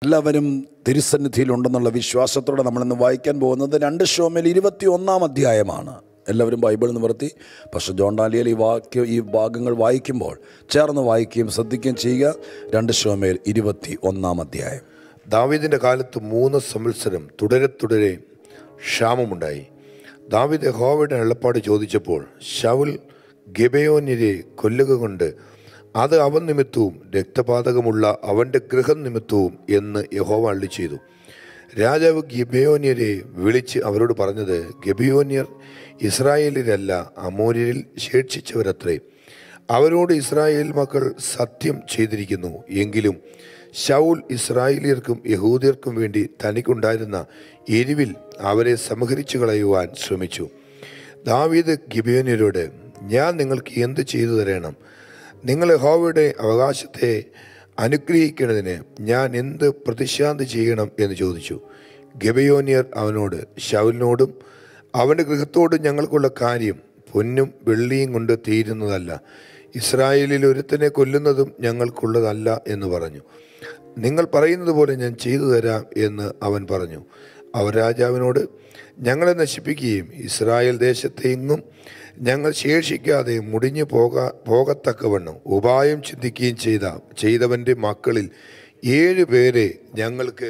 എല്ലാവരും തിരുസന്നിധിയിലുണ്ടെന്നുള്ള വിശ്വാസത്തോടെ നമ്മളിന്ന് വായിക്കാൻ പോകുന്നത് രണ്ട് ഷോമേൽ ഇരുപത്തി ഒന്നാം അധ്യായമാണ് എല്ലാവരും ബൈബിൾ നിവർത്തി പക്ഷെ ജോൺ ഡാലിയൽ ഈ വാക്യ ഈ ഭാഗങ്ങൾ വായിക്കുമ്പോൾ ചേർന്ന് വായിക്കുകയും ശ്രദ്ധിക്കുകയും ചെയ്യുക രണ്ട് ഷോമേൽ ഇരുപത്തി ഒന്നാം അധ്യായം ദാവീദിന്റെ കാലത്ത് മൂന്ന് സംവത്സരം തുടരെ തുടരെ ക്ഷാമമുണ്ടായി ദാവീദ് യഹോവയുടെ വെള്ളപ്പാട് ചോദിച്ചപ്പോൾ ശൗൽ ഗബയോന്യരെ കൊല്ലുക കൊണ്ട് അത് അവൻ നിമിത്തവും രക്തപാതകമുള്ള അവൻ്റെ ഗൃഹം നിമിത്തവും എന്ന് യഹോവ അള്ളി ചെയ്തു രാജാവ് ഗിബയോന്യരെ വിളിച്ച് അവരോട് പറഞ്ഞത് ഗബിയോന്യർ ഇസ്രായേലിലല്ല അമോര്യരിൽ ശേഷിച്ചവരത്രേ അവരോട് ഇസ്രായേൽ മക്കൾ സത്യം ചെയ്തിരിക്കുന്നു എങ്കിലും ശൗൽ ഇസ്രായേലിയർക്കും യഹൂദിയർക്കും വേണ്ടി തനിക്കുണ്ടായിരുന്ന എരിവിൽ അവരെ സംഹരിച്ചു കളയുവാൻ ശ്രമിച്ചു ദാവീദ് ഗിബിയോന്യരോട് ഞാൻ നിങ്ങൾക്ക് എന്ത് ചെയ്തു തരണം നിങ്ങൾ യഹോവയുടെ അവകാശത്തെ അനുഗ്രഹിക്കുന്നതിന് ഞാൻ എന്ത് പ്രതിശാന്തി ചെയ്യണം എന്ന് ചോദിച്ചു ഗബയോന്യർ അവനോട് ശൗലിനോടും അവൻ്റെ ഗൃഹത്തോടും ഞങ്ങൾക്കുള്ള കാര്യം പൊന്നും വെള്ളിയും കൊണ്ട് തീരുന്നതല്ല ഇസ്രായേലിൽ ഒരുത്തനെ കൊല്ലുന്നതും ഞങ്ങൾക്കുള്ളതല്ല എന്ന് പറഞ്ഞു നിങ്ങൾ പറയുന്നത് പോലെ ഞാൻ ചെയ്തു തരാം എന്ന് അവൻ പറഞ്ഞു അവർ രാജാവിനോട് ഞങ്ങളെ നശിപ്പിക്കുകയും ഇസ്രായേൽ ദേശത്തെ എങ്ങും ഞങ്ങൾ ശേഷിക്കാതെ മുടിഞ്ഞു പോകാ പോകത്തക്കവണ്ണം ഉപായം ചിന്തിക്കുകയും ചെയ്ത ചെയ്തവൻ്റെ മക്കളിൽ ഏഴ് പേരെ ഞങ്ങൾക്ക്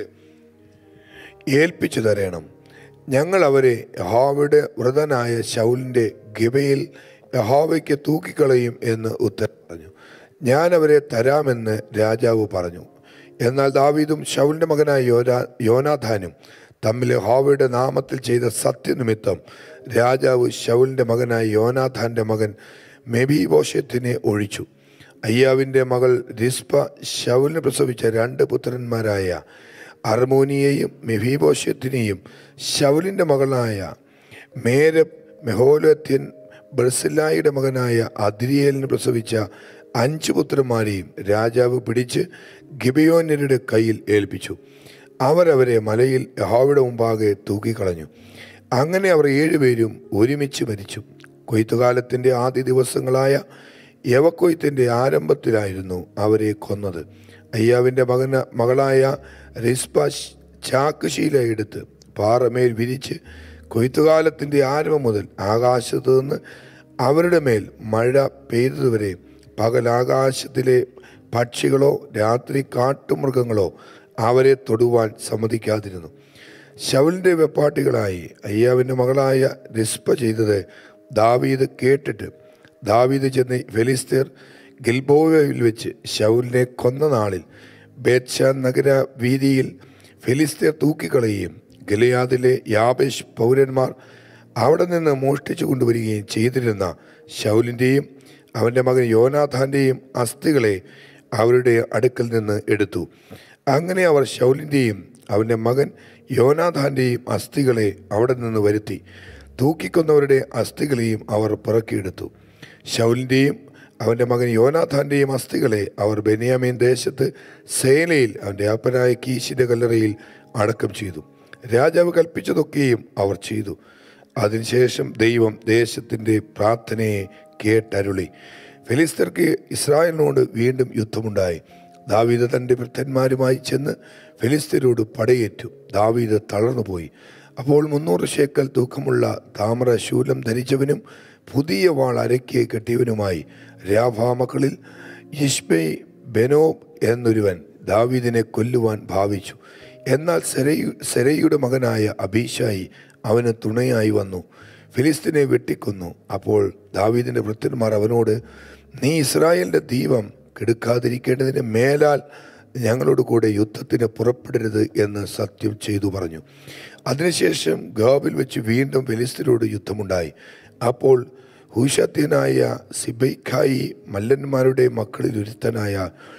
ഏൽപ്പിച്ചു തരണം ഞങ്ങൾ അവരെ യഹോവയുടെ വ്രതനായ ശൗലിൻ്റെ ഗിബയിൽ യഹോവയ്ക്ക് തൂക്കിക്കളയും എന്ന് ഉത്തരം പറഞ്ഞു ഞാൻ അവരെ തരാമെന്ന് രാജാവ് പറഞ്ഞു എന്നാൽ ദാവീദും ശൗലിൻ്റെ മകനായ യോനാ യോനാഥാനും തമ്മിൽ യഹോവയുടെ നാമത്തിൽ ചെയ്ത സത്യനിമിത്തം രാജാവ് ശൗലിൻ്റെ മകനായ യോനാഥാൻ്റെ മകൻ മെബീബോഷത്തിനെ ഒഴിച്ചു അയ്യാവിൻ്റെ മകൾ റിസ്പ ശൗലിന് പ്രസവിച്ച രണ്ട് പുത്രന്മാരായ അർമോനിയെയും മെഹീബോഷ്യത്തിനെയും ശൗലിൻ്റെ മകളായ മേരബ് മെഹോലത്യൻ ബർസില്ലായുടെ മകനായ അദ്രിയേലിന് പ്രസവിച്ച അഞ്ച് പുത്രന്മാരെയും രാജാവ് പിടിച്ച് ഗിബയോന്യരുടെ കയ്യിൽ ഏൽപ്പിച്ചു അവരവരെ മലയിൽ യഹോവയുടെ മുമ്പാകെ തൂക്കിക്കളഞ്ഞു അങ്ങനെ അവർ ഏഴുപേരും ഒരുമിച്ച് മരിച്ചു കൊയ്ത്തുകാലത്തിൻ്റെ ആദ്യ ദിവസങ്ങളായ യവക്കൊയ്ത്തിൻ്റെ ആരംഭത്തിലായിരുന്നു അവരെ കൊന്നത് അയ്യാവിൻ്റെ മകന മകളായ റിസ്പ ചാക്കുശീല എടുത്ത് പാറമേൽ വിരിച്ച് കൊയ്ത്തുകാലത്തിൻ്റെ ആരംഭം മുതൽ ആകാശത്തു നിന്ന് അവരുടെ മേൽ മഴ പെയ്തതുവരെ പകലാകാശത്തിലെ പക്ഷികളോ രാത്രി കാട്ടുമൃഗങ്ങളോ അവരെ തൊടുവാൻ സമ്മതിക്കാതിരുന്നു ശവലിൻ്റെ വെപ്പാട്ടികളായി അയ്യാവിൻ്റെ മകളായ റിസ്പ ചെയ്തത് ദാവീദ് കേട്ടിട്ട് ദാവീദ് ചെന്ന് ഫെലിസ്തീർ ഗിൽബോവയിൽ വെച്ച് ശൗലിനെ കൊന്ന നാളിൽ ബേത്ഷാൻ നഗര വീതിയിൽ ഫിലിസ്തീർ തൂക്കിക്കളയുകയും ഗലിയാദിലെ യാബേഷ് പൗരന്മാർ അവിടെ നിന്ന് മോഷ്ടിച്ചു കൊണ്ടുവരികയും ചെയ്തിരുന്ന ശൗലിൻ്റെയും അവൻ്റെ മകൻ യോനാഥാൻ്റെയും അസ്ഥികളെ അവരുടെ അടുക്കൽ നിന്ന് എടുത്തു അങ്ങനെ അവർ ശൗലിൻ്റെയും അവൻ്റെ മകൻ യോനാഥാൻ്റെയും അസ്ഥികളെ അവിടെ നിന്ന് വരുത്തി തൂക്കിക്കൊന്നവരുടെ അസ്ഥികളെയും അവർ പുറക്കിയെടുത്തു ശൗലിൻ്റെയും അവൻ്റെ മകൻ യോനാഥാൻ്റെയും അസ്ഥികളെ അവർ ബെനിയാമീൻ ദേശത്ത് സേനയിൽ അവൻ്റെ അപ്പനായ കീശിൻ്റെ കല്ലറയിൽ അടക്കം ചെയ്തു രാജാവ് കൽപ്പിച്ചതൊക്കെയും അവർ ചെയ്തു അതിനുശേഷം ദൈവം ദേശത്തിൻ്റെ പ്രാർത്ഥനയെ കേട്ടരുളി ഫിലിസ്തർക്ക് ഇസ്രായേലിനോട് വീണ്ടും യുദ്ധമുണ്ടായി ദാവീദ് തൻ്റെ ഭൃത്തന്മാരുമായി ചെന്ന് ഫിലിസ്തീനോട് പടയേറ്റു ദാവീദ് തളർന്നുപോയി അപ്പോൾ മുന്നൂറ് ശേക്കൽ തൂക്കമുള്ള താമര ശൂലം ധരിച്ചവനും പുതിയ വാൾ അരക്കിയെ കെട്ടിയവനുമായി രാഭാമക്കളിൽ യിഷ്ബൈ ബെനോബ് എന്നൊരുവൻ ദാവീദിനെ കൊല്ലുവാൻ ഭാവിച്ചു എന്നാൽ സെരയു സെരയുടെ മകനായ അബീഷായി അവന് തുണയായി വന്നു ഫിലിസ്തീനെ വെട്ടിക്കൊന്നു അപ്പോൾ ദാവീദിൻ്റെ വൃത്തന്മാർ അവനോട് നീ ഇസ്രായേലിൻ്റെ ദീപം കെടുക്കാതിരിക്കേണ്ടതിന് മേലാൽ ഞങ്ങളോട് കൂടെ യുദ്ധത്തിന് പുറപ്പെടരുത് എന്ന് സത്യം ചെയ്തു പറഞ്ഞു അതിനുശേഷം ഗാബിൽ വെച്ച് വീണ്ടും ഫിലിസ്തീനോട് യുദ്ധമുണ്ടായി അപ്പോൾ ഹൂഷത്യനായ സിബൈഖായി മല്ലന്മാരുടെ മക്കളിൽ ഒരുത്തനായ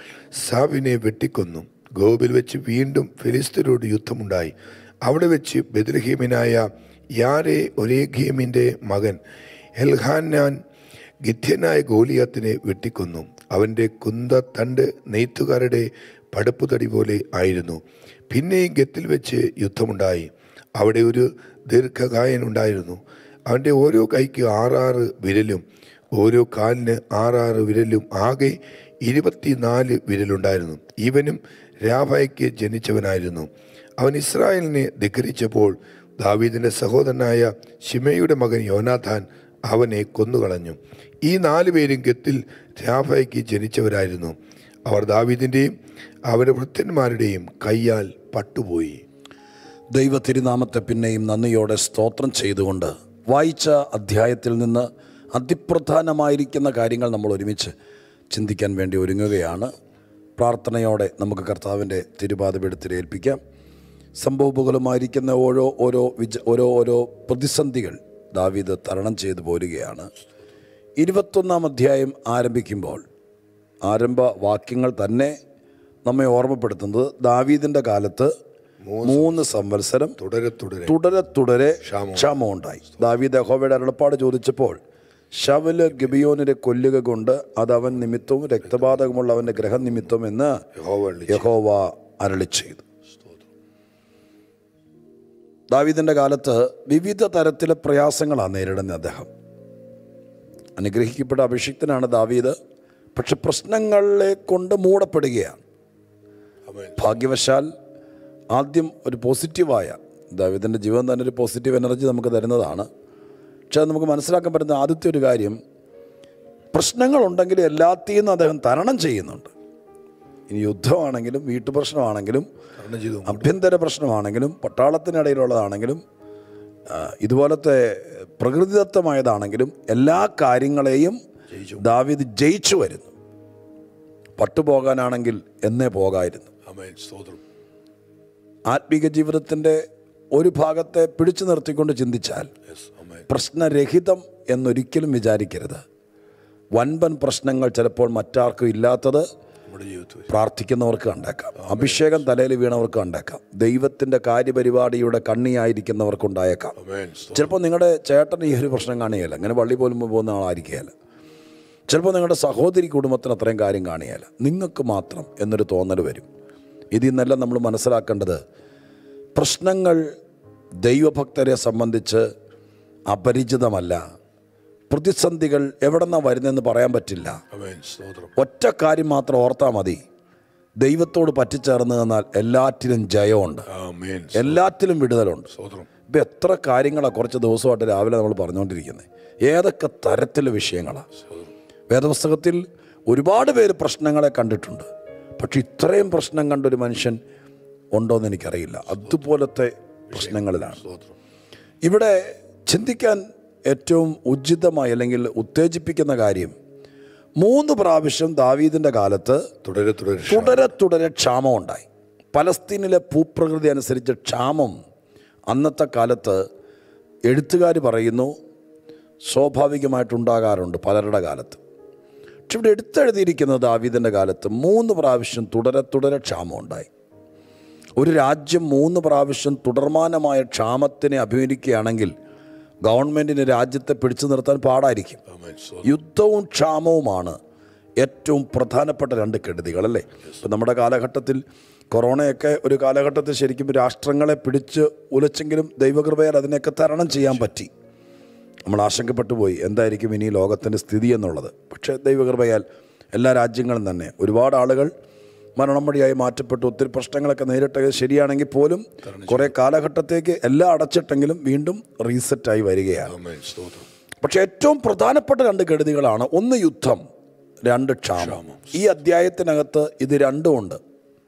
സാബിനെ വെട്ടിക്കൊന്നു ഗോബിൽ വെച്ച് വീണ്ടും ഫിലിസ്തീനോട് യുദ്ധമുണ്ടായി അവിടെ വെച്ച് ബദ്രഹീമിനായ യാരെ ഒരേഖീമിൻ്റെ മകൻ എൽഹാനാൻ ഗിഥ്യനായ ഗോലിയാത്തിനെ വെട്ടിക്കൊന്നു അവൻ്റെ കുന്തത്തണ്ട് നെയ്ത്തുകാരുടെ പടുപ്പുതടി പോലെ ആയിരുന്നു പിന്നെയും ഗത്തിൽ വെച്ച് യുദ്ധമുണ്ടായി അവിടെ ഒരു ദീർഘകായനുണ്ടായിരുന്നു അവൻ്റെ ഓരോ കൈക്ക് ആറാറ് വിരലും ഓരോ കാലിന് ആറാറ് വിരലും ആകെ ഇരുപത്തിനാല് വിരലുണ്ടായിരുന്നു ഇവനും രാഭായ്ക്ക് ജനിച്ചവനായിരുന്നു അവൻ ഇസ്രായേലിനെ ധിക്കരിച്ചപ്പോൾ ദാവീദിന്റെ സഹോദരനായ ഷിമയുടെ മകൻ യോനാഥാൻ അവനെ കൊന്നുകളഞ്ഞു ഈ നാലു പേരും ഗത്തിൽ രാഭായ്ക്ക് ജനിച്ചവരായിരുന്നു അവർ ദാവീദിന്റെയും അവരുടെ വൃത്യന്മാരുടെയും കയ്യാൽ പട്ടുപോയി ദൈവ തിരുനാമത്തെ പിന്നെയും നന്ദിയോടെ സ്തോത്രം ചെയ്തുകൊണ്ട് വായിച്ച അധ്യായത്തിൽ നിന്ന് അതിപ്രധാനമായിരിക്കുന്ന കാര്യങ്ങൾ നമ്മൾ ഒരുമിച്ച് ചിന്തിക്കാൻ വേണ്ടി ഒരുങ്ങുകയാണ് പ്രാർത്ഥനയോടെ നമുക്ക് കർത്താവിൻ്റെ തിരുപാതപീഠത്തിൽ ഏൽപ്പിക്കാം സംഭവപുകളുമായിരിക്കുന്ന ഓരോ ഓരോ വിജ ഓരോ ഓരോ പ്രതിസന്ധികൾ ദാവീദ് തരണം ചെയ്തു പോരുകയാണ് ഇരുപത്തൊന്നാം അധ്യായം ആരംഭിക്കുമ്പോൾ ആരംഭ വാക്യങ്ങൾ തന്നെ നമ്മെ ഓർമ്മപ്പെടുത്തുന്നത് ദാവീദിൻ്റെ കാലത്ത് മൂന്ന് സംവത്സരം തുടരെ തുടരെ തുടരെ തുടരെ ക്ഷാമം ഉണ്ടായി ദാവീദ് യഹോവയുടെ അരുളപ്പാട് ചോദിച്ചപ്പോൾ ശവല് ഗബിയോനിനെ കൊല്ലുക കൊണ്ട് അത് അവൻ നിമിത്തവും രക്തപാതകമുള്ള അവൻ്റെ ഗ്രഹനിമിത്തം എന്ന് യഹോവ അരുളി യഹോവ അരളി ചെയ്തു ദാവീദിൻ്റെ കാലത്ത് വിവിധ തരത്തിലെ പ്രയാസങ്ങളാണ് നേരിടുന്നത് അദ്ദേഹം അനുഗ്രഹിക്കപ്പെട്ട അഭിഷിക്തനാണ് ദാവീദ് പക്ഷെ പ്രശ്നങ്ങളെ കൊണ്ട് മൂടപ്പെടുകയാണ് ആമേൻ. ഭാഗ്യവശാൽ ആദ്യം ഒരു പോസിറ്റീവായ ദാവീദിൻ്റെ ജീവിതം തന്നെ ഒരു പോസിറ്റീവ് എനർജി നമുക്ക് തരുന്നതാണ് പക്ഷേ അത് നമുക്ക് മനസ്സിലാക്കാൻ പറ്റുന്ന ആദ്യത്തെ ഒരു കാര്യം പ്രശ്നങ്ങളുണ്ടെങ്കിൽ എല്ലാത്തിൽ നിന്നും അദ്ദേഹം തരണം ചെയ്യുന്നുണ്ട് ഇനി യുദ്ധമാണെങ്കിലും വീട്ടുപ്രശ്നമാണെങ്കിലും തരണം ചെയ്തു ആഭ്യന്തര പ്രശ്നമാണെങ്കിലും പട്ടാളത്തിനിടയിലുള്ളതാണെങ്കിലും ആ, ഇതുപോലത്തെ പ്രകൃതിദത്തമായതാണെങ്കിലും എല്ലാ കാര്യങ്ങളെയും ദാവീദ് ജയിച്ചു വരുന്നു പട്ടുപോകാനാണെങ്കിൽ എന്നേ പോകായിരുന്നു ആമേൻ സ്തോത്രം ആത്മീക ജീവിതത്തിൻ്റെ ഒരു ഭാഗത്തെ പിടിച്ചു നിർത്തിക്കൊണ്ട് ചിന്തിച്ചാൽ യെസ് ആമേൻ പ്രശ്നരഹിതം എന്നൊരിക്കലും വിചാരിക്കരുത് വൻപൻ പ്രശ്നങ്ങൾ ചിലപ്പോൾ മറ്റാർക്കും ഇല്ലാത്തത് നമ്മുടെ ജീവിതത്തിൽ പ്രാർത്ഥിക്കുന്നവർക്ക് കണ്ടേക്കാം അഭിഷേകം തലയിൽ വീണവർക്ക് കണ്ടേക്കാം ദൈവത്തിൻ്റെ കാര്യപരിപാടിയുടെ കണ്ണിയായിരിക്കുന്നവർക്കുണ്ടായേക്കാം ആമേൻ സ്തോത്രം ചിലപ്പോൾ നിങ്ങളുടെ ചേട്ടൻ ഈ ഒരു പ്രശ്നം കാണുകയില്ല അങ്ങനെ പള്ളി പോലും പോകുന്ന ആളായിരിക്കുകയില്ല ചിലപ്പോൾ നിങ്ങളുടെ സഹോദരി കുടുംബത്തിന് അത്രയും കാര്യം കാണുകയില്ല നിങ്ങൾക്ക് മാത്രം എന്നൊരു തോന്നൽ വരും ഇതിൽ നിന്നെല്ലാം നമ്മൾ മനസ്സിലാക്കേണ്ടത് പ്രശ്നങ്ങൾ ദൈവഭക്തരെ സംബന്ധിച്ച് അപരിചിതമല്ല പ്രതിസന്ധികൾ എവിടെ നിന്നാണ് വരുന്നതെന്ന് പറയാൻ പറ്റില്ല ആമേൻ സ്തോത്രം ഒറ്റ കാര്യം മാത്രം ഓർത്താൽ മതി ദൈവത്തോട് പറ്റിച്ചേർന്ന് നിന്നാൽ എല്ലാറ്റിലും ജയമുണ്ട് ആമേൻ എല്ലാറ്റിലും വിടുതലുണ്ട് സ്തോത്രം ഇപ്പം എത്ര കാര്യങ്ങളാണ് കുറച്ച് ദിവസമായിട്ട് രാവിലെ നമ്മൾ പറഞ്ഞുകൊണ്ടിരിക്കുന്നത് ഏതൊക്കെ തരത്തിലെ വിഷയങ്ങളാണ് വേദപുസ്തകത്തിൽ ഒരുപാട് പേര് പ്രശ്നങ്ങളെ കണ്ടിട്ടുണ്ട് പക്ഷെ ഇത്രയും പ്രശ്നം കണ്ടൊരു മനുഷ്യൻ ഉണ്ടോയെന്ന് എനിക്കറിയില്ല അതുപോലത്തെ പ്രശ്നങ്ങളിലാണ് സ്തോത്രം ഇവിടെ ചിന്തിക്കാൻ ഏറ്റവും ഉചിതമായി അല്ലെങ്കിൽ ഉത്തേജിപ്പിക്കുന്ന കാര്യം മൂന്ന് പ്രാവശ്യം ദാവീദിൻ്റെ കാലത്ത് തുടരെ തുടരെ തുടരെ തുടരെ ക്ഷാമം ഉണ്ടായി പലസ്തീനിലെ ഭൂപ്രകൃതി അനുസരിച്ച് ക്ഷാമം അന്നത്തെ കാലത്ത് എഴുത്തുകാർ പറയുന്നു സ്വാഭാവികമായിട്ടുണ്ടാകാറുണ്ട് പലരുടെ കാലത്ത് പക്ഷെ ഇവിടെ എടുത്തെഴുതിയിരിക്കുന്നത് ദാവീദിൻ്റെ കാലത്ത് മൂന്ന് പ്രാവശ്യം തുടരെ തുടരെ ക്ഷാമം ഉണ്ടായി ഒരു രാജ്യം മൂന്ന് പ്രാവശ്യം തുടർമാനമായ ക്ഷാമത്തിനെ അഭിമുഖിക്കുകയാണെങ്കിൽ ഗവൺമെൻറ്റിന് രാജ്യത്തെ പിടിച്ചു നിർത്താൻ പാടായിരിക്കും ആമേൻ സ്തോത്രം യുദ്ധവും ക്ഷാമവുമാണ് ഏറ്റവും പ്രധാനപ്പെട്ട രണ്ട് കെടുതികൾ അല്ലേ ഇപ്പം നമ്മുടെ കാലഘട്ടത്തിൽ കൊറോണയൊക്കെ ഒരു കാലഘട്ടത്തിൽ ശരിക്കും രാഷ്ട്രങ്ങളെ പിടിച്ച് ഉലച്ചെങ്കിലും ദൈവകൃപയാൽ അതിനെയൊക്കെ തരണം ചെയ്യാൻ പറ്റി നമ്മൾ ആശങ്കപ്പെട്ടു പോയി എന്തായിരിക്കും ഇനി ലോകത്തിൻ്റെ സ്ഥിതി എന്നുള്ളത് പക്ഷേ ദൈവകൃപയാൽ എല്ലാ രാജ്യങ്ങളും തന്നെ ഒരുപാട് ആളുകൾ മരണമടിയായി മാറ്റപ്പെട്ടു ഒത്തിരി പ്രശ്നങ്ങളൊക്കെ നേരിട്ടത് ശരിയാണെങ്കിൽ പോലും കുറേ കാലഘട്ടത്തേക്ക് എല്ലാം അടച്ചിട്ടെങ്കിലും വീണ്ടും റീസെറ്റായി വരികയാണ് ആമേൻ സ്തോത്രം പക്ഷെ ഏറ്റവും പ്രധാനപ്പെട്ട രണ്ട് കെടുതികളാണ് ഒന്ന് യുദ്ധം രണ്ട് ക്ഷാമം ഈ അധ്യായത്തിനകത്ത് ഇത് രണ്ടും ഉണ്ട്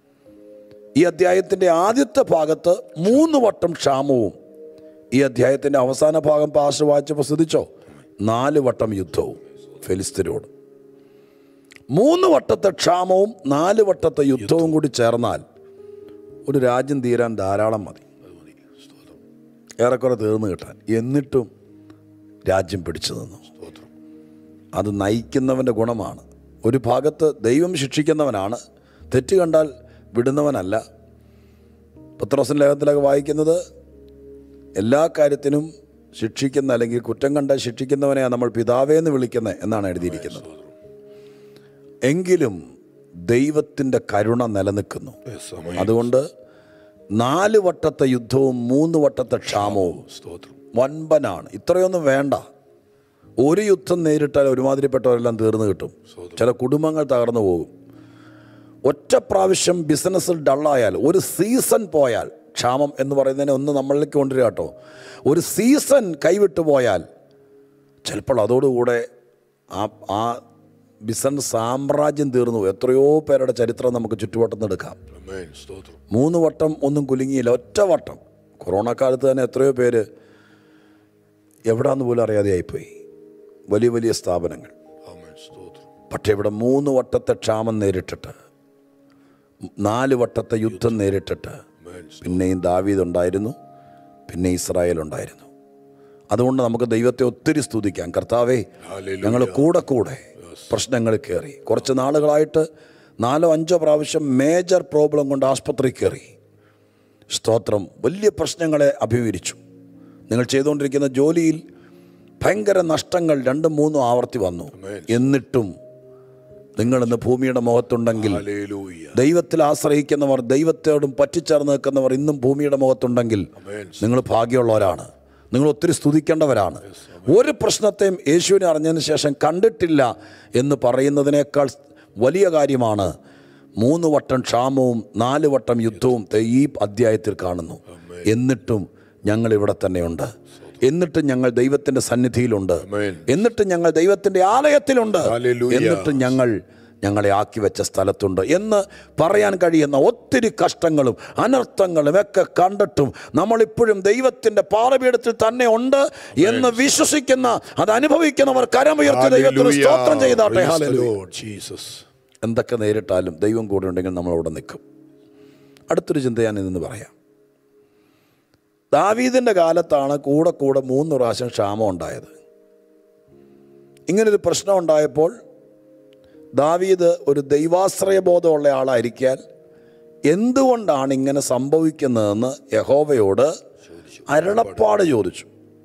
ഈ അധ്യായത്തിൻ്റെ ആദ്യത്തെ ഭാഗത്ത് മൂന്ന് വട്ടം ക്ഷാമവും ഈ അധ്യായത്തിൻ്റെ അവസാന ഭാഗം പാസ് വായിച്ചപ്പോൾ ശ്രദ്ധിച്ചോ നാല് വട്ടം യുദ്ധവും ഫെലിസ്തരോട് മൂന്ന് വട്ടത്തെ ക്ഷാമവും നാല് വട്ടത്തെ യുദ്ധവും കൂടി ചേർന്നാൽ ഒരു രാജ്യം തീരാൻ ധാരാളം മതി ഏറെക്കുറെ തീർന്നു കിട്ടാൻ എന്നിട്ടും രാജ്യം പിടിച്ചു നിന്നു സ്തോത്രം അത് നയിക്കുന്നവൻ്റെ ഗുണമാണ് ഒരു ഭാഗത്ത് ദൈവം ശിക്ഷിക്കുന്നവനാണ് തെറ്റ് കണ്ടാൽ വിടുന്നവനല്ല പത്രോസൻ ലേഖനത്തിലൊക്കെ വായിക്കുന്നത് എല്ലാ കാര്യത്തിനും ശിക്ഷിക്കുന്ന അല്ലെങ്കിൽ കുറ്റം കണ്ടാൽ ശിക്ഷിക്കുന്നവനെയാണ് നമ്മൾ പിതാവേ എന്ന് വിളിക്കുന്നത് എന്നാണ് എഴുതിയിരിക്കുന്നത് എങ്കിലും ദൈവത്തിൻ്റെ കരുണ നിലനിൽക്കുന്നു യെസ് ആമേൻ അതുകൊണ്ട് നാല് വട്ടത്തെ യുദ്ധവും മൂന്ന് വട്ടത്തെ ക്ഷാമവും സ്തോത്രം വൻപനാണ് ഇത്രയൊന്നും വേണ്ട ഒരു യുദ്ധം നേരിട്ടാൽ ഒരുമാതിരിപ്പെട്ടവരെല്ലാം തീർന്നു കിട്ടും ചില കുടുംബങ്ങൾ തകർന്നു പോകും ഒറ്റ പ്രാവശ്യം ബിസിനസ്സിൽ ഡള്ളായാൽ ഒരു സീസൺ പോയാൽ ക്ഷാമം എന്ന് പറയുന്നതിനെ ഒന്ന് നമ്മളിലേക്ക് കൊണ്ടുവരിക കേട്ടോ ഒരു സീസൺ കൈവിട്ടു പോയാൽ ചിലപ്പോൾ അതോടുകൂടെ ആ ആ ബിസിനസ് സാമ്രാജ്യം തീർന്നു എത്രയോ പേരുടെ ചരിത്രം നമുക്ക് ചുറ്റുവട്ടം എടുക്കാം Amen. സ്തോത്രം മൂന്ന് വട്ടം ഒന്നും കുലുങ്ങിയില്ല ഒറ്റ വട്ടം കൊറോണ കാലത്ത് തന്നെ എത്രയോ പേര് എവിടാന്ന് പോലും അറിയാതെയായിപ്പോയി വലിയ വലിയ സ്ഥാപനങ്ങൾ Amen. സ്തോത്രം പക്ഷേ ഇവിടെ മൂന്ന് വട്ടത്തെ ക്ഷാമം നേരിട്ടിട്ട് നാല് വട്ടത്തെ യുദ്ധം നേരിട്ടിട്ട് Amen. പിന്നെയും ദാവീദ് ഉണ്ടായിരുന്നു പിന്നെ ഇസ്രായേൽ ഉണ്ടായിരുന്നു അതുകൊണ്ട് നമുക്ക് ദൈവത്തെ ഒത്തിരി സ്തുതിക്കാം കർത്താവേ Hallelujah. ഞങ്ങൾ കൂടെ കൂടെ പ്രശ്നങ്ങൾ കയറി കുറച്ച് നാളുകളായിട്ട് നാലോ അഞ്ചോ പ്രാവശ്യം മേജർ പ്രോബ്ലം കൊണ്ട് ആസ്പത്രി കയറി സ്തോത്രം വലിയ പ്രശ്നങ്ങളെ അഭിമുഖീകരിച്ചു നിങ്ങൾ ചെയ്തുകൊണ്ടിരിക്കുന്ന ജോലിയിൽ ഭയങ്കര നഷ്ടങ്ങൾ രണ്ടും മൂന്നും ആവർത്തി വന്നു Amen. എന്നിട്ടും നിങ്ങളിന്ന് ഭൂമിയുടെ മുഖത്തുണ്ടെങ്കിൽ Hallelujah. ദൈവത്തിൽ ആശ്രയിക്കുന്നവർ ദൈവത്തോടും പറ്റിച്ചേർന്ന് നിൽക്കുന്നവർ ഇന്നും ഭൂമിയുടെ മുഖത്തുണ്ടെങ്കിൽ Amen. നിങ്ങൾ ഭാഗ്യമുള്ളവരാണ് നിങ്ങൾ ഒത്തിരി സ്തുതിക്കേണ്ടവരാണ് ഒരു പ്രശ്നത്തെയും യേശുവിനെ അറിഞ്ഞതിന് ശേഷം കണ്ടിട്ടില്ല എന്ന് പറയുന്നതിനേക്കാൾ വലിയ കാര്യമാണ് മൂന്ന് വട്ടം ക്ഷാമവും നാല് വട്ടം യുദ്ധവും ദേ ഈ അധ്യായത്തിൽ കാണുന്നു എന്നിട്ടും ഞങ്ങൾ ഇവിടെ തന്നെയുണ്ട് എന്നിട്ടും ഞങ്ങൾ ദൈവത്തിൻ്റെ സന്നിധിയിലുണ്ട് Amen. എന്നിട്ടും ഞങ്ങൾ ദൈവത്തിൻ്റെ ആലയത്തിലുണ്ട് Hallelujah. എന്നിട്ടും ഞങ്ങൾ ഞങ്ങളെ ആക്കി വെച്ച സ്ഥലത്തുണ്ട് എന്ന് പറയാൻ കഴിയുന്ന ഒത്തിരി കഷ്ടങ്ങളും അനർത്ഥങ്ങളും ഒക്കെ കണ്ടിട്ടും നമ്മളിപ്പോഴും ദൈവത്തിൻ്റെ പാറപീഠത്തിൽ തന്നെ ഉണ്ട് എന്ന് വിശ്വസിക്കുന്ന അത് അനുഭവിക്കുന്നവർ കരമുയർത്തി ദൈവത്തിന് സ്തോത്രം ചെയ്താട്ടെ Praise the Hallelujah. Lord Jesus. എന്തൊക്കെ നേരിട്ടാലും ദൈവം കൂടെ ഉണ്ടെങ്കിൽ നമ്മൾ അവിടെ നിൽക്കും അടുത്തൊരു ചിന്ത ഞാൻ ഇന്ന് പറയാം ദാവീദിൻ്റെ കാലത്താണ് കൂടെ കൂടെ മൂന്ന് പ്രാവശ്യം ക്ഷാമം ഉണ്ടായത് ഇങ്ങനൊരു പ്രശ്നം ഉണ്ടായപ്പോൾ ദാവീദ് ഒരു ദൈവാശ്രയബോധമുള്ള ആളായിരിക്കാൻ എന്തുകൊണ്ടാണ് ഇങ്ങനെ സംഭവിക്കുന്നതെന്ന് യഹോവയോട് അരുളപ്പാട് ചോദിച്ചു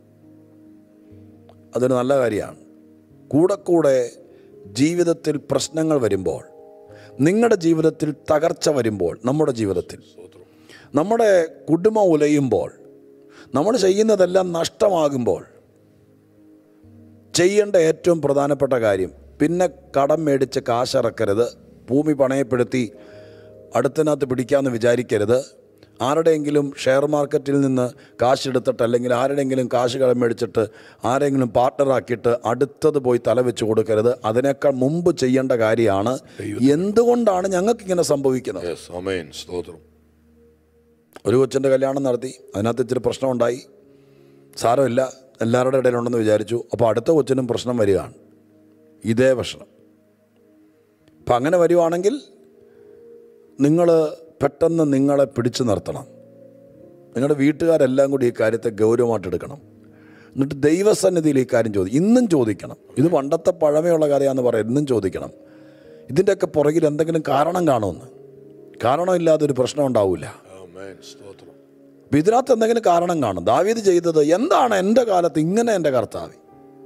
അതൊരു നല്ല കാര്യമാണ് കൂടെ കൂടെ ജീവിതത്തിൽ പ്രശ്നങ്ങൾ വരുമ്പോൾ നിങ്ങളുടെ ജീവിതത്തിൽ തകർച്ച വരുമ്പോൾ നമ്മുടെ ജീവിതത്തിൽ നമ്മുടെ കുടുംബം ഉലയുമ്പോൾ നമ്മൾ ചെയ്യുന്നതെല്ലാം നഷ്ടമാകുമ്പോൾ ചെയ്യേണ്ട ഏറ്റവും പ്രധാനപ്പെട്ട കാര്യം പിന്നെ കടം മേടിച്ച് കാശിറക്കരുത് ഭൂമി പണയപ്പെടുത്തി അടുത്തതിനകത്ത് പിടിക്കാമെന്ന് വിചാരിക്കരുത് ആരുടെയെങ്കിലും ഷെയർ മാർക്കറ്റിൽ നിന്ന് കാശെടുത്തിട്ട് അല്ലെങ്കിൽ ആരുടെയെങ്കിലും കാശ് കടം മേടിച്ചിട്ട് ആരെങ്കിലും പാർട്ട്ണറാക്കിയിട്ട് അടുത്തത് പോയി തല വെച്ച് കൊടുക്കരുത് അതിനേക്കാൾ മുമ്പ് ചെയ്യേണ്ട കാര്യമാണ് എന്തുകൊണ്ടാണ് ഞങ്ങൾക്കിങ്ങനെ സംഭവിക്കുന്നത് Yes. Amen. സ്തോത്രം ഒരു കൊച്ചിൻ്റെ കല്യാണം നടത്തി അതിനകത്ത് ഇച്ചിരി പ്രശ്നമുണ്ടായി സാരമില്ല എല്ലാവരുടെ ഇടയിലുണ്ടെന്ന് വിചാരിച്ചു അപ്പോൾ അടുത്ത കൊച്ചിനും പ്രശ്നം വരികയാണ് ഇതേ പ്രശ്നം അപ്പം അങ്ങനെ വരുവാണെങ്കിൽ നിങ്ങൾ പെട്ടെന്ന് നിങ്ങളെ പിടിച്ചു നിർത്തണം നിങ്ങളുടെ വീട്ടുകാരെല്ലാം കൂടി ഈ കാര്യത്തെ ഗൗരവമായിട്ട് എടുക്കണം എന്നിട്ട് ദൈവസന്നിധിയിൽ ഈ കാര്യം ചോദിക്കും ഇന്നും ചോദിക്കണം ഇത് പണ്ടത്തെ പഴമയുള്ള കാര്യമാണെന്ന് പറയാം ഇന്നും ചോദിക്കണം ഇതിൻ്റെയൊക്കെ പുറകിൽ എന്തെങ്കിലും കാരണം കാണുമെന്ന് കാരണമില്ലാതെ ഒരു പ്രശ്നം ഉണ്ടാവില്ല Amen. സ്തോത്രം അപ്പം ഇതിനകത്ത് എന്തെങ്കിലും കാരണം കാണും ദാവീദ് ചെയ്തത് എന്താണ് എൻ്റെ കാലത്ത് ഇങ്ങനെ എൻ്റെ കർത്താവ്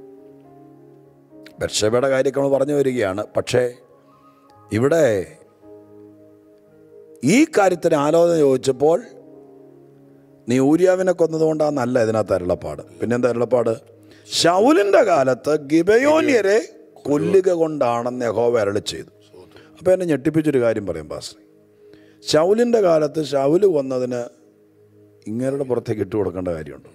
ബർഷബയുടെ കാര്യമൊക്കെ നമ്മൾ പറഞ്ഞു വരികയാണ് പക്ഷേ ഇവിടെ ഈ കാര്യത്തിന് ആലോചന ചോദിച്ചപ്പോൾ നീ ഊര്യാവിനെ കൊന്നതുകൊണ്ടാണെന്നല്ല ഇതിനകത്ത് അരുളപ്പാട് പിന്നെന്താ അരുളപ്പാട് ശൗലിൻ്റെ കാലത്ത് ഗിബയോന്യരെ കൊല്ലുക കൊണ്ടാണെന്ന് യഹോവ അരളി ചെയ്തു അപ്പോൾ എന്നെ ഞെട്ടിപ്പിച്ചൊരു കാര്യം പറയും പാസ്റ്റർ ശൗലിൻ്റെ കാലത്ത് ശൗല് കൊന്നതിന് ഇങ്ങരുടെ പുറത്തേക്ക് ഇട്ട് കൊടുക്കേണ്ട കാര്യമുണ്ട്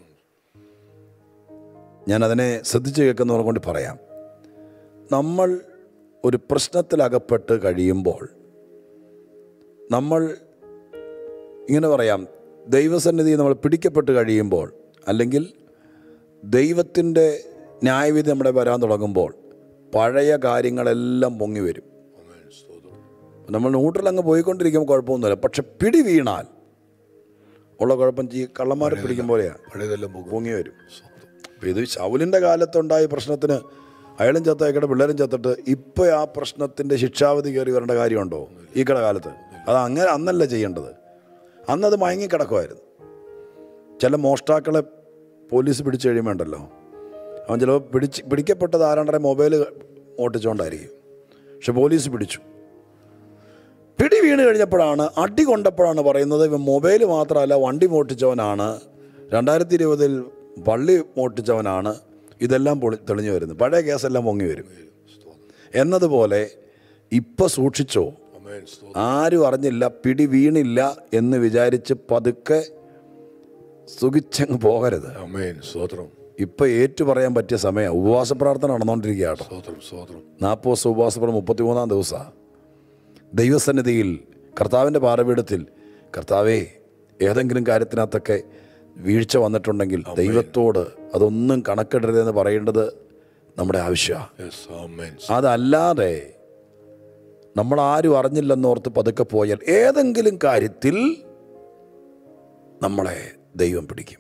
ഞാനതിനെ ശ്രദ്ധിച്ച് കേൾക്കുന്നവരെ കൊണ്ട് പറയാം നമ്മൾ ഒരു പ്രശ്നത്തിലകപ്പെട്ട് കഴിയുമ്പോൾ നമ്മൾ ഇങ്ങനെ പറയാം ദൈവസന്നിധി നമ്മൾ പിടിക്കപ്പെട്ട് കഴിയുമ്പോൾ അല്ലെങ്കിൽ ദൈവത്തിൻ്റെ ന്യായവിധി നമ്മുടെ വരാൻ തുടങ്ങുമ്പോൾ പഴയ കാര്യങ്ങളെല്ലാം പൊങ്ങി വരും Amen. സ്തോത്രം നമ്മൾ ന്യൂട്രൽ അങ്ങ് പോയിക്കൊണ്ടിരിക്കുമ്പോൾ കുഴപ്പമൊന്നുമില്ല പക്ഷെ പിടി വീണാൽ ഉള്ള കുഴപ്പം ഈ കള്ളന്മാരെ പിടിക്കും പോലെയാണ് പഴയതെല്ലാം പോകും പൊങ്ങി വരും അപ്പോൾ ഇത് ശൗലിൻ്റെ കാലത്തുണ്ടായ പ്രശ്നത്തിന് അയാളും ചത്തയക്കടെ പിള്ളേരും ചത്തിട്ട് ഇപ്പോൾ ആ പ്രശ്നത്തിൻ്റെ ശിക്ഷാവധി കയറി വരേണ്ട കാര്യമുണ്ടോ ഈ കട കാലത്ത് അത് അങ്ങനെ അന്നല്ല ചെയ്യേണ്ടത് അന്നത് മയങ്ങിക്കിടക്കുമായിരുന്നു ചില മോഷ്ടാക്കളെ പോലീസ് പിടിച്ചു കഴിയുമ്പോണ്ടല്ലോ അവൻ ചിലപ്പോൾ പിടിച്ച് പിടിക്കപ്പെട്ടത് ആരാണ്ടേ മൊബൈൽ ഓട്ടിച്ചുകൊണ്ടായിരിക്കും പക്ഷെ പോലീസ് പിടിച്ചു പിടി വീണ് കഴിഞ്ഞപ്പോഴാണ് അടി കൊണ്ടപ്പോഴാണ് പറയുന്നത് ഇവൻ മൊബൈൽ മാത്രമല്ല വണ്ടി മോട്ടിച്ചവനാണ് രണ്ടായിരത്തി ഇരുപതിൽ പള്ളി മോട്ടിച്ചവനാണ് ഇതെല്ലാം പൊളി തെളിഞ്ഞു വരുന്നു പഴയ കേസെല്ലാം പൊങ്ങി വരും എന്നതുപോലെ ഇപ്പം സൂക്ഷിച്ചോ Amen. സ്തോത്രം. ആരും അറിഞ്ഞില്ല പിടി വീണില്ല എന്ന് വിചാരിച്ച് പതുക്കെ സുഖിച്ചങ്ങ് പോകരുത് Amen. സ്തോത്രം. ഇപ്പം ഏറ്റു പറയാൻ പറ്റിയ സമയം ഉപവാസ പ്രാർത്ഥന നടന്നുകൊണ്ടിരിക്കുക കേട്ടോ സ്തോത്രം. സ്തോത്രം. നാൽപ്പത് ദിവസം ഉപവാസപ്രം മുപ്പത്തിമൂന്നാം ദിവസമാണ് ദൈവസന്നിധിയിൽ കർത്താവിൻ്റെ പാറപീഠത്തിൽ കർത്താവേ ഏതെങ്കിലും കാര്യത്തിനകത്തൊക്കെ വീഴ്ച വന്നിട്ടുണ്ടെങ്കിൽ ദൈവത്തോട് അതൊന്നും കണക്കിടരുതെന്ന് പറയേണ്ടത് നമ്മുടെ ആവശ്യമാണ് Yes. Amen. അതല്ലാതെ നമ്മൾ ആരും അറിഞ്ഞില്ലെന്നോർത്ത് പതുക്കെ പോയാൽ ഏതെങ്കിലും കാര്യത്തിൽ നമ്മളെ ദൈവം പിടിക്കും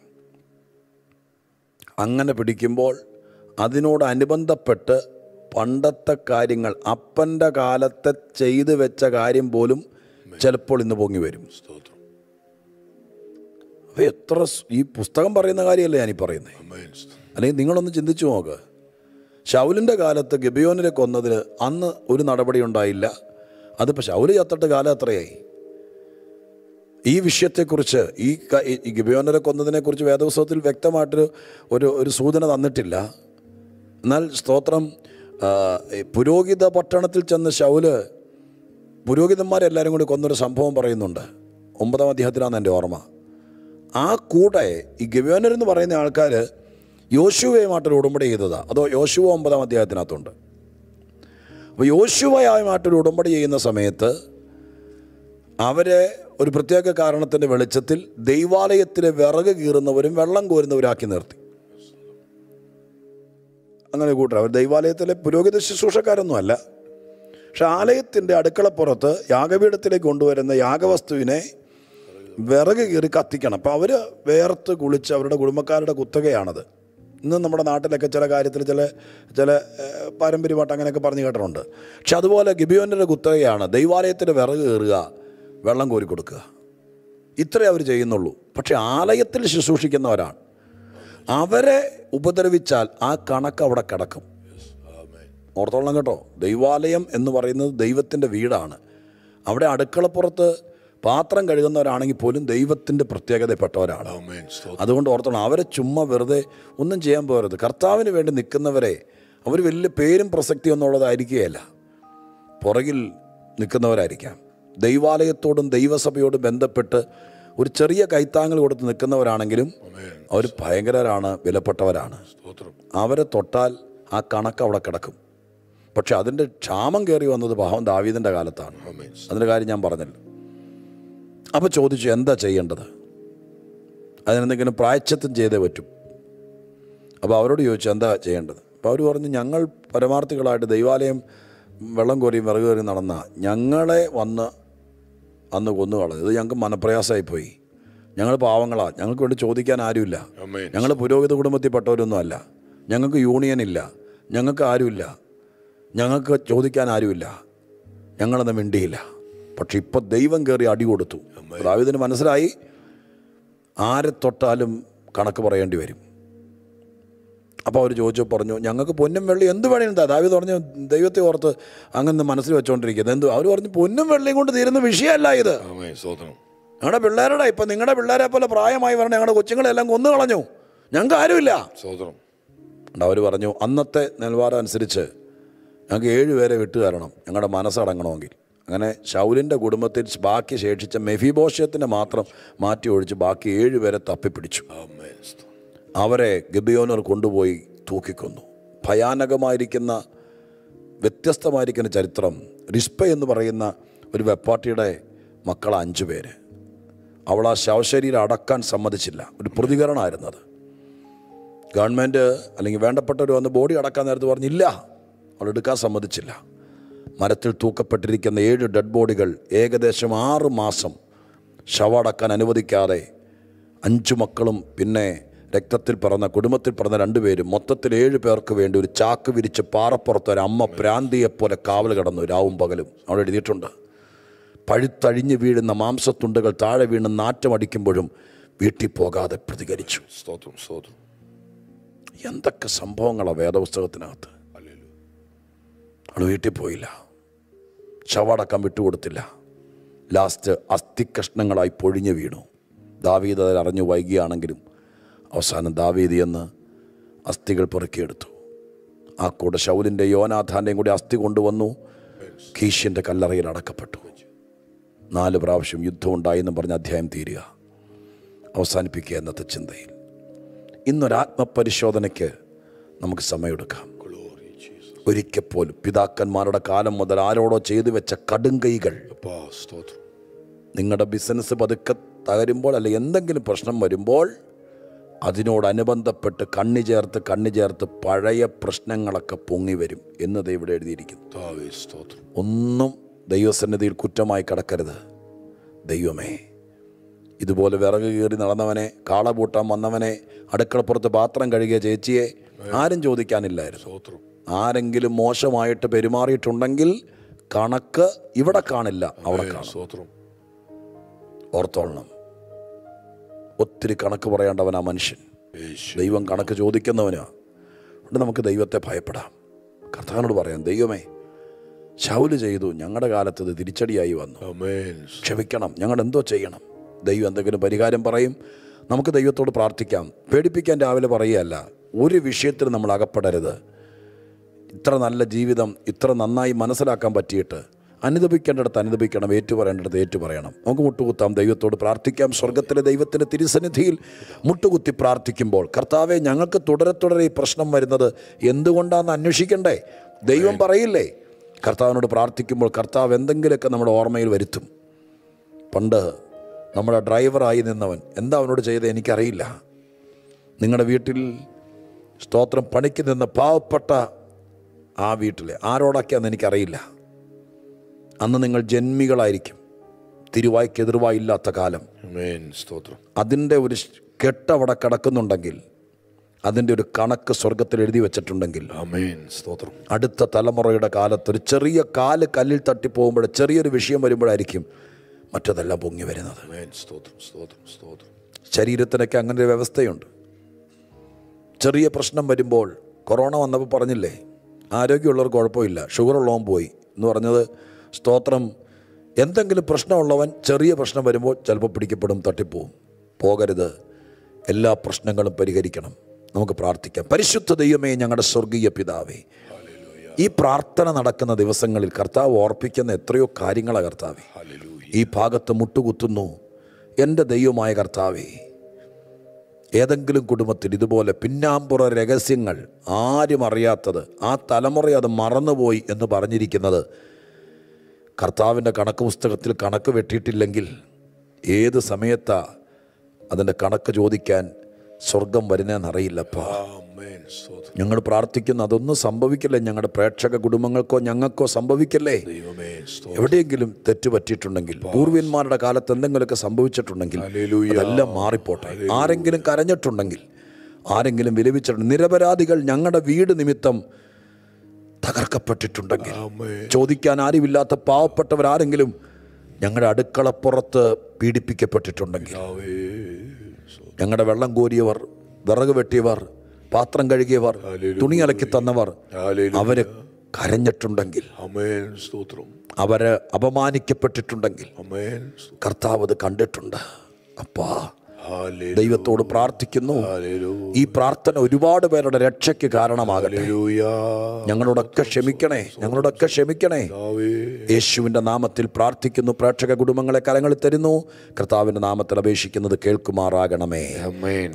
അങ്ങനെ പിടിക്കുമ്പോൾ അതിനോടനുബന്ധപ്പെട്ട് പണ്ടത്തെ കാര്യങ്ങൾ അപ്പൻ്റെ കാലത്തെ ചെയ്തു വെച്ച കാര്യം പോലും ചിലപ്പോൾ ഇന്ന് പൊങ്ങി വരും സ്തോത്രം. അപ്പോൾ എത്ര സ്- ഈ പുസ്തകം പറയുന്ന കാര്യമല്ലേ ഞാനീ പറയുന്നത് Amen. അല്ലെങ്കിൽ നിങ്ങളൊന്ന് ചിന്തിച്ചു നോക്ക് ഷൗലിൻ്റെ കാലത്ത് ഗബിയോനിനെ കൊന്നതിന് അന്ന് ഒരു നടപടി ഉണ്ടായില്ല അതിപ്പോൾ ഷൗല് ചത്തിട്ട് കാലം എത്രയായി ഈ വിഷയത്തെക്കുറിച്ച് ഈ ക- ഈ ഗബിയോനരെ കൊന്നതിനെക്കുറിച്ച് വേദപുസ്തകത്തിൽ വ്യക്തമായിട്ടൊരു ഒരു ഒരു സൂചന തന്നിട്ടില്ല എന്നാൽ സ്തോത്രം ആ, ഈ പുരോഹിത പട്ടണത്തിൽ ചെന്ന് ഷൗല് പുരോഹിതന്മാരെല്ലാവരും കൂടി കൊന്നൊരു സംഭവം പറയുന്നുണ്ട് ഒമ്പതാം അധ്യായത്തിലാണ് എൻ്റെ ഓർമ്മ ആ കൂടെ ഈ ഗവ്യോനർ എന്ന് പറയുന്ന ആൾക്കാർ യോശുവയുമായിട്ടൊരു ഉടമ്പടി ചെയ്തതാണ് അതോ യോശുവ ഒമ്പതാം അധ്യായത്തിനകത്തുണ്ട് അപ്പോൾ യോശുവയുമായിട്ടൊരു ഉടമ്പടി ചെയ്യുന്ന സമയത്ത് അവരെ ഒരു പ്രത്യേക കാരണത്തിൻ്റെ വെളിച്ചത്തിൽ ദൈവാലയത്തിലെ വിറക് കീറുന്നവരും വെള്ളം കോരുന്നവരാക്കി നിർത്തി അങ്ങനെ കൂട്ടർ അവർ ദൈവാലയത്തിലെ പുരോഹിത ശുശ്രൂഷക്കാരൊന്നും അല്ല പക്ഷെ ആലയത്തിൻ്റെ അടുക്കളപ്പുറത്ത് യാഗപീഠത്തിലേക്ക് കൊണ്ടുവരുന്ന യാഗവസ്തുവിനെ വിറക് കീറി കത്തിക്കണം അപ്പോൾ അവർ വേർത്ത് കുളിച്ച് അവരുടെ കുടുംബക്കാരുടെ കുത്തകയാണത് ഇന്ന് നമ്മുടെ നാട്ടിലൊക്കെ ചില കാര്യത്തിൽ ചില ചില ഏഹ്, പാരമ്പര്യമായിട്ട് അങ്ങനെയൊക്കെ പറഞ്ഞു കേട്ടിട്ടുണ്ട് പക്ഷെ അതുപോലെ ഗിബിയോൻ്റെ കുത്തകയാണ് ദൈവാലയത്തിൻ്റെ വിറക് കയറുക വെള്ളം കോരി കൊടുക്കുക ഇത്രേ അവർ ചെയ്യുന്നുള്ളൂ പക്ഷെ ആലയത്തിൽ ശുശ്രൂഷിക്കുന്നവരാണ് അവരെ ഉപദ്രവിച്ചാൽ ആ കണക്ക് അവിടെ കിടക്കും Amen. ഓർത്തോളം കേട്ടോ ദൈവാലയം എന്ന് പറയുന്നത് ദൈവത്തിൻ്റെ വീടാണ് അവിടെ അടുക്കളപ്പുറത്ത് പാത്രം കഴുകുന്നവരാണെങ്കിൽ പോലും ദൈവത്തിൻ്റെ പ്രത്യേകതപ്പെട്ടവരാണ് Amen. സ്തോത്രം. അതുകൊണ്ട് ഓർത്തോണം അവരെ ചുമ്മാ വെറുതെ ഒന്നും ചെയ്യാൻ പോകരുത് കർത്താവിന് വേണ്ടി നിൽക്കുന്നവരെ അവർ വലിയ പേരും പ്രസക്തിയും എന്നുള്ളതായിരിക്കുകയല്ല പുറകിൽ നിൽക്കുന്നവരായിരിക്കാം ദൈവാലയത്തോടും ദൈവസഭയോടും ബന്ധപ്പെട്ട് ഒരു ചെറിയ കൈത്താങ്ങൽ കൊടുത്ത് നിൽക്കുന്നവരാണെങ്കിലും Amen. അവർ ഭയങ്കരരാണ് വിലപ്പെട്ടവരാണ് സ്തോത്രം. അവരെ തൊട്ടാൽ ആ കണക്ക് അവിടെ കിടക്കും പക്ഷെ അതിൻ്റെ ക്ഷാമം കയറി വന്നത് പാവം ദാവീദിൻ്റെ കാലത്താണ് Amen. അതിൻ്റെ കാര്യം ഞാൻ പറഞ്ഞല്ലോ അപ്പോൾ ചോദിച്ചു എന്താ ചെയ്യേണ്ടത് അതിനെന്തെങ്കിലും പ്രായച്ചത്വം ചെയ്തേ പറ്റും അപ്പോൾ അവരോട് ചോദിച്ചു എന്താ ചെയ്യേണ്ടത് അപ്പോൾ അവർ പറഞ്ഞു ഞങ്ങൾ പരമാർത്ഥികളായിട്ട് ദൈവാലയം വെള്ളം കോരിയും വിറക് കോരിയും നടന്ന ഞങ്ങളെ വന്ന് അന്ന് കൊന്നു കളഞ്ഞു ഇത് ഞങ്ങൾക്ക് മനപ്രയാസമായി പോയി ഞങ്ങൾ പാവങ്ങളാ ഞങ്ങൾക്ക് വേണ്ടി ചോദിക്കാൻ ആരുമില്ല Amen. ഞങ്ങൾ പുരോഹിത കുടുംബത്തിൽപ്പെട്ടവരൊന്നും അല്ല ഞങ്ങൾക്ക് യൂണിയൻ ഇല്ല ഞങ്ങൾക്ക് ആരുമില്ല ഞങ്ങൾക്ക് ചോദിക്കാൻ ആരുമില്ല ഞങ്ങളന്ന് മിണ്ടിയില്ല പക്ഷെ ഇപ്പം ദൈവം കയറി അടി കൊടുത്തു ദാവീദിന് മനസ്സിലായി ആരെ തൊട്ടാലും കണക്ക് പറയേണ്ടി വരും അപ്പോൾ അവർ ചോദിച്ചു പറഞ്ഞു ഞങ്ങൾക്ക് പൊന്നും വെള്ളി എന്ത് വേണേലും താ ദാവീദ് പറഞ്ഞു ദൈവത്തെ ഓർത്ത് അങ്ങനെ മനസ്സിൽ വെച്ചുകൊണ്ടിരിക്കുന്നത് എന്ത് അവർ പറഞ്ഞു പൊന്നും വെള്ളിയും കൊണ്ട് തീരുന്ന വിഷയമല്ല ഇത് Amen. സ്തോത്രം. ഞങ്ങളുടെ പിള്ളേരുടെ ഇപ്പം നിങ്ങളുടെ പിള്ളേരെ പോലെ പ്രായമായി പറഞ്ഞ ഞങ്ങളുടെ കൊച്ചുങ്ങളെല്ലാം കൊന്നു കളഞ്ഞു ഞങ്ങൾക്ക് ആരുമില്ല സ്തോത്രം. അവർ പറഞ്ഞു അന്നത്തെ നിലവാരം അനുസരിച്ച് ഞങ്ങൾക്ക് ഏഴുപേരെ വിട്ടു തരണം ഞങ്ങളുടെ മനസ്സടങ്ങണമെങ്കിൽ അങ്ങനെ ഷൗലിൻ്റെ കുടുംബത്തിൽ ബാക്കി ശേഷിച്ച മെഫിബോഷ്യത്തിനെ മാത്രം മാറ്റി ഒഴിച്ച് ബാക്കി ഏഴുപേരെ തപ്പിപ്പിടിച്ചു Amen. സ്തോത്രം. അവരെ ഗബിയോനർ കൊണ്ടുപോയി തൂക്കിക്കൊന്നു ഭയാനകമായിരിക്കുന്ന വ്യത്യസ്തമായിരിക്കുന്ന ചരിത്രം റിസ്പ എന്ന് പറയുന്ന ഒരു വെപ്പാട്ടിയുടെ മക്കൾ അഞ്ചു പേര് അവൾ ആ ശവശരീരം അടക്കാൻ സമ്മതിച്ചില്ല ഒരു പ്രതികരണമായിരുന്നത് ഗവൺമെൻറ് അല്ലെങ്കിൽ വേണ്ടപ്പെട്ടവർ വന്ന് ബോഡി അടക്കാൻ നേരത്ത് പറഞ്ഞില്ല അവൾ എടുക്കാൻ സമ്മതിച്ചില്ല മരത്തിൽ തൂക്കപ്പെട്ടിരിക്കുന്ന ഏഴ് ഡെഡ് ബോഡികൾ ഏകദേശം ആറ് മാസം ശവടക്കാൻ അനുവദിക്കാതെ അഞ്ചു മക്കളും പിന്നെ രക്തത്തിൽ പിറന്ന കുടുംബത്തിൽ പിറന്ന രണ്ടുപേരും മൊത്തത്തിൽ ഏഴ് പേർക്ക് വേണ്ടി ഒരു ചാക്ക് വിരിച്ച് പാറപ്പുറത്ത് ഒരു അമ്മ പ്രാന്തിയെപ്പോലെ കാവൽ കിടന്നു രാവും പകലും അവിടെ എഴുതിയിട്ടുണ്ട് പഴുത്തഴിഞ്ഞു വീഴുന്ന മാംസത്തുണ്ടുകൾ താഴെ വീണ് നാറ്റമടിക്കുമ്പോഴും വീട്ടിൽ പോകാതെ പ്രതികരിച്ചു സ്തോത്രം. സ്തോത്രം. എന്തൊക്കെ സംഭവങ്ങളാണ് വേദപുസ്തകത്തിനകത്ത് ഹല്ലേലൂയ. അവൾ വീട്ടിൽ പോയില്ല ശവടക്കം വിട്ടുകൊടുത്തില്ല ലാസ്റ്റ് അസ്ഥിക്കഷ്ണങ്ങളായി പൊഴിഞ്ഞു വീണു ദാവീദ് അതിൽ അറിഞ്ഞു വൈകിയാണെങ്കിലും അവസാനം ദാവീദ് എന്ന് അസ്ഥികൾ പെറുക്കിയെടുത്തു ആ കൂടെ ശൗലിൻ്റെ യോനാഥാൻ്റെയും കൂടി അസ്ഥി കൊണ്ടുവന്നു കീശിൻ്റെ കല്ലറയിൽ അടക്കപ്പെട്ടു നാല് പ്രാവശ്യം യുദ്ധം ഉണ്ടായി എന്ന് പറഞ്ഞ അധ്യായം തീരുക അവസാനിപ്പിക്കുക എന്നത്തെ ചിന്തയിൽ ഇന്നൊരാത്മപരിശോധനയ്ക്ക് നമുക്ക് സമയമെടുക്കാം Glory, Jesus. ഒരിക്കൽ പോലും പിതാക്കന്മാരുടെ കാലം മുതൽ ആരോടോ ചെയ്തു വെച്ച കടുങ്കൈകൾ അപ്പാ സ്തോത്രം നിങ്ങളുടെ ബിസിനസ് പതുക്കെ തകരുമ്പോൾ അല്ലെ എന്തെങ്കിലും പ്രശ്നം വരുമ്പോൾ അതിനോടനുബന്ധപ്പെട്ട് കണ്ണി ചേർത്ത് കണ്ണി ചേർത്ത് പഴയ പ്രശ്നങ്ങളൊക്കെ പൊങ്ങി വരും എന്നത് ഇവിടെ എഴുതിയിരിക്കുന്നു താവേ സ്തോത്രം ഒന്നും ദൈവസന്നിധിയിൽ കുറ്റമായി കിടക്കരുത് ദൈവമേ ഇതുപോലെ വിറക് കീറി നടന്നവനെ കാള പൂട്ടാൻ വന്നവനെ അടുക്കളപ്പുറത്ത് പാത്രം കഴുകിയ ചേച്ചിയെ ആരും ചോദിക്കാനില്ലായിരുന്നു സ്തോത്രം ആരെങ്കിലും മോശമായിട്ട് പെരുമാറിയിട്ടുണ്ടെങ്കിൽ കണക്ക് ഇവിടെ കാണില്ല അവിടെ കാണും സ്തോത്രം ഓർത്തോളണം ഒത്തിരി കണക്ക് പറയേണ്ടവനാ മനുഷ്യൻ യേശു ദൈവം കണക്ക് ചോദിക്കുന്നവനാ അതുകൊണ്ട് നമുക്ക് ദൈവത്തെ ഭയപ്പെടാം കർത്താവിനോട് പറയാം ദൈവമേ ശൗല് ചെയ്തു ഞങ്ങളുടെ കാലത്ത് ഇത് തിരിച്ചടിയായി വന്നു അമേൻ ക്ഷമിക്കണം ഞങ്ങൾ എന്തോ ചെയ്യണം ദൈവം എന്തെങ്കിലും പരിഹാരം പറയും നമുക്ക് ദൈവത്തോട് പ്രാർത്ഥിക്കാം പേടിപ്പിക്കാൻ രാവിലെ പറയുകയല്ല ഒരു വിഷയത്തിൽ നമ്മൾ അകപ്പെടരുത് ഇത്ര നല്ല ജീവിതം ഇത്ര നന്നായി മനസ്സിലാക്കാൻ പറ്റിയിട്ട് അനുദപിക്കേണ്ടിടത്ത് അനുദപിക്കണം ഏറ്റുപറയേണ്ടിടത്ത് ഏറ്റുപറയണം നമുക്ക് മുട്ടുകുത്താം ദൈവത്തോട് പ്രാർത്ഥിക്കാം സ്വർഗത്തിലെ ദൈവത്തിൻ്റെ തിരുസന്നിധിയിൽ മുട്ടുകുത്തി പ്രാർത്ഥിക്കുമ്പോൾ കർത്താവെ ഞങ്ങൾക്ക് തുടരെ തുടരെ ഈ പ്രശ്നം വരുന്നത് എന്തുകൊണ്ടാണെന്ന് അന്വേഷിക്കണ്ടേ ദൈവം പറയില്ലേ കർത്താവിനോട് പ്രാർത്ഥിക്കുമ്പോൾ കർത്താവ് എന്തെങ്കിലുമൊക്കെ നമ്മുടെ ഓർമ്മയിൽ വരുത്തും പണ്ട് നമ്മുടെ ഡ്രൈവറായി നിന്നവൻ എന്താ അവനോട് ചെയ്തത് എനിക്കറിയില്ല നിങ്ങളുടെ വീട്ടിൽ സ്തോത്രം പണിക്ക് നിന്ന പാവപ്പെട്ട ആ വീട്ടിൽ ആരോടൊക്കെയാണെന്ന് എനിക്കറിയില്ല അന്ന് നിങ്ങൾ ജന്മികളായിരിക്കും തിരുവായ്ക്ക് എതിർവായില്ലാത്ത കാലം അമേൻ സ്തോത്രം അതിൻ്റെ ഒരു കെട്ടവിടെ കിടക്കുന്നുണ്ടെങ്കിൽ അതിൻ്റെ ഒരു കണക്ക് സ്വർഗത്തിൽ എഴുതി വെച്ചിട്ടുണ്ടെങ്കിൽ അമേൻ സ്തോത്രം അടുത്ത തലമുറയുടെ കാലത്ത് ഒരു ചെറിയ കാല് കല്ലിൽ തട്ടിപ്പോകുമ്പോൾ ചെറിയൊരു വിഷയം വരുമ്പോഴായിരിക്കും മറ്റതെല്ലാം പൊങ്ങി വരുന്നത് അമേൻ സ്തോത്രം സ്തോത്രം സ്തോത്രം ശരീരത്തിനൊക്കെ അങ്ങനെ ഒരു വ്യവസ്ഥയുണ്ട് ചെറിയ പ്രശ്നം വരുമ്പോൾ കൊറോണ വന്നപ്പോൾ പറഞ്ഞില്ലേ ആരോഗ്യമുള്ളവർ കുഴപ്പമില്ല ഷുഗർ ഉള്ളവൻ പോയി എന്ന് പറഞ്ഞത് സ്തോത്രം എന്തെങ്കിലും പ്രശ്നമുള്ളവൻ ചെറിയ പ്രശ്നം വരുമ്പോൾ ചിലപ്പോൾ പിടിക്കപ്പെടും തട്ടിപ്പോവും പോകരുത് എല്ലാ പ്രശ്നങ്ങളും പരിഹരിക്കണം നമുക്ക് പ്രാർത്ഥിക്കാം പരിശുദ്ധ ദൈവമേ ഞങ്ങളുടെ സ്വർഗീയ പിതാവേ ഈ പ്രാർത്ഥന നടക്കുന്ന ദിവസങ്ങളിൽ കർത്താവ് ഓർപ്പിക്കുന്ന എത്രയോ കാര്യങ്ങളാണ് കർത്താവേ ഹല്ലേലൂയ ഈ ഭാഗത്ത് മുട്ടുകുത്തുന്നു എൻ്റെ ദൈവമായ കർത്താവേ ഏതെങ്കിലും കുടുംബത്തിൽ ഇതുപോലെ പിന്നാമ്പുറ രഹസ്യങ്ങൾ ആരും അറിയാത്തത് ആ തലമുറ അത് മറന്നുപോയി എന്ന് പറഞ്ഞിരിക്കുന്നത് കർത്താവിൻ്റെ കണക്ക് പുസ്തകത്തിൽ കണക്ക് വെട്ടിയിട്ടില്ലെങ്കിൽ ഏത് സമയത്താ അതിൻ്റെ കണക്ക് ചോദിക്കാൻ സ്വർഗം വരുന്നതെന്നറിയില്ലപ്പാ അമേൻ സ്തോത്രം ഞങ്ങൾ പ്രാർത്ഥിക്കുന്നു അതൊന്നും സംഭവിക്കില്ലേ ഞങ്ങളുടെ പ്രേക്ഷക കുടുംബങ്ങൾക്കോ ഞങ്ങൾക്കോ സംഭവിക്കല്ലേ ദൈവമേ സ്തോത്രം എവിടെയെങ്കിലും തെറ്റ് പറ്റിയിട്ടുണ്ടെങ്കിൽ പൂർവ്വന്മാരുടെ കാലത്ത് എന്തെങ്കിലുമൊക്കെ സംഭവിച്ചിട്ടുണ്ടെങ്കിൽ ഹല്ലേലൂയ. അതെല്ലാം മാറിപ്പോട്ടെ ആരെങ്കിലും കരഞ്ഞിട്ടുണ്ടെങ്കിൽ ആരെങ്കിലും വിലപിച്ചിട്ടുണ്ട് നിരപരാധികൾ ഞങ്ങളുടെ വീട് നിമിത്തം തകർക്കപ്പെട്ടിട്ടുണ്ടെങ്കിൽ അമേൻ ചോദിക്കാൻ ആരുമില്ലാത്ത പാവപ്പെട്ടവരാരെങ്കിലും ഞങ്ങളുടെ അടുക്കളപ്പുറത്ത് പീഡിപ്പിക്കപ്പെട്ടിട്ടുണ്ടെങ്കിൽ താവേ സ്തോത്രം ഞങ്ങളുടെ വെള്ളം കോരിയവർ വിറക് വെട്ടിയവർ പാത്രം കഴുകിയവർ തുണി അലക്കി തന്നവർ ഹല്ലേലൂയ അവര് കരഞ്ഞിട്ടുണ്ടെങ്കിൽ അമേൻ സ്തോത്രം അവര് അപമാനിക്കപ്പെട്ടിട്ടുണ്ടെങ്കിൽ അമേൻ കർത്താവ് അത് കണ്ടിട്ടുണ്ട് അപ്പാ ഹല്ലേലൂയ ദൈവത്തോട് പ്രാർത്ഥിക്കുന്നു ഹല്ലേലൂയ ഈ പ്രാർത്ഥന ഒരുപാട് പേരുടെ രക്ഷയ്ക്ക് കാരണമാകട്ടെ ഹല്ലേലൂയ ഞങ്ങളോടൊക്കെ ക്ഷമിക്കണേ ഞങ്ങളോടൊക്കെ ക്ഷമിക്കണേ താവേ യേശുവിൻ്റെ നാമത്തിൽ പ്രാർത്ഥിക്കുന്നു പ്രേക്ഷക കുടുംബങ്ങളെ കരങ്ങളിൽ തരുന്നു കർത്താവിൻ്റെ നാമത്തിൽ അപേക്ഷിക്കുന്നത് കേൾക്കുമാറാകണമേ അമേൻ